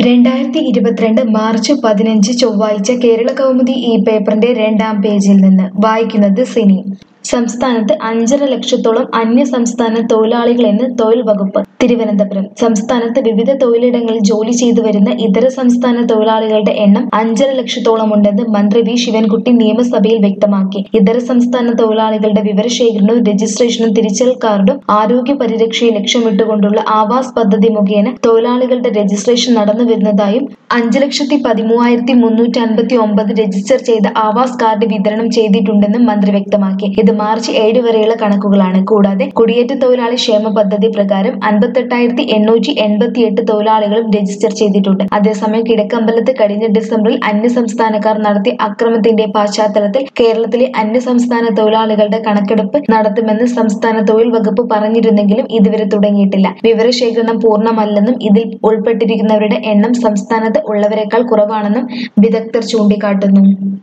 രണ്ടായിരത്തി ഇരുപത്തിരണ്ട് മാർച്ച് പതിനഞ്ച് ചൊവ്വാഴ്ച കേരള കൗമുദി ഈ പേപ്പറിന്റെ രണ്ടാം പേജിൽ നിന്ന് വായിക്കുന്നത് സിനി സംസ്ഥാനത്ത് അഞ്ചര ലക്ഷത്തോളം അന്യ സംസ്ഥാന തൊഴിലാളികളെന്ന് തൊഴിൽ വകുപ്പ് തിരുവനന്തപുരം സംസ്ഥാനത്ത് വിവിധ തൊഴിലിടങ്ങളിൽ ജോലി ചെയ്തു വരുന്ന ഇതര സംസ്ഥാന തൊഴിലാളികളുടെ എണ്ണം അഞ്ചര ലക്ഷത്തോളം ഉണ്ടെന്ന് മന്ത്രി വി ശിവൻകുട്ടി നിയമസഭയിൽ വ്യക്തമാക്കി ഇതര സംസ്ഥാന തൊഴിലാളികളുടെ വിവരശേഖരണവും രജിസ്ട്രേഷനും തിരിച്ചറിയൽ കാർഡും ആരോഗ്യ പരിരക്ഷയെ ലക്ഷ്യമിട്ടുകൊണ്ടുള്ള ആവാസ് പദ്ധതി മുഖേന തൊഴിലാളികളുടെ രജിസ്ട്രേഷൻ നടന്നു വരുന്നതായും അഞ്ച് ലക്ഷത്തി പതിമൂവായിരത്തി മുന്നൂറ്റി അൻപത്തി ഒമ്പത് രജിസ്റ്റർ ചെയ്ത ആവാസ് കാർഡ് വിതരണം ചെയ്തിട്ടുണ്ടെന്നും മന്ത്രി വ്യക്തമാക്കി ഇത് മാർച്ച് ഏഴ് വരെയുള്ള കണക്കുകളാണ് കൂടാതെ കുടിയേറ്റ തൊഴിലാളി ക്ഷേമ പദ്ധതി പ്രകാരം അൻപത്തെട്ടായിരത്തി എണ്ണൂറ്റി എൺപത്തി എട്ട് തൊഴിലാളികളും രജിസ്റ്റർ ചെയ്തിട്ടുണ്ട് അതേസമയം കിഴക്കമ്പലത്ത് കഴിഞ്ഞ ഡിസംബറിൽ അന്യസംസ്ഥാനക്കാർ നടത്തിയ അക്രമത്തിന്റെ പശ്ചാത്തലത്തിൽ കേരളത്തിലെ അന്യസംസ്ഥാന തൊഴിലാളികളുടെ കണക്കെടുപ്പ് നടത്തുമെന്ന് സംസ്ഥാന തൊഴിൽ വകുപ്പ് പറഞ്ഞിരുന്നെങ്കിലും ഇതുവരെ തുടങ്ങിയിട്ടില്ല വിവരശേഖരണം പൂർണ്ണമല്ലെന്നും ഇതിൽ ഉൾപ്പെട്ടിരിക്കുന്നവരുടെ എണ്ണം സംസ്ഥാനത്ത് ഉള്ളവരെക്കാൾ കുറവാണെന്നും വിദഗ്ധർ ചൂണ്ടിക്കാട്ടുന്നു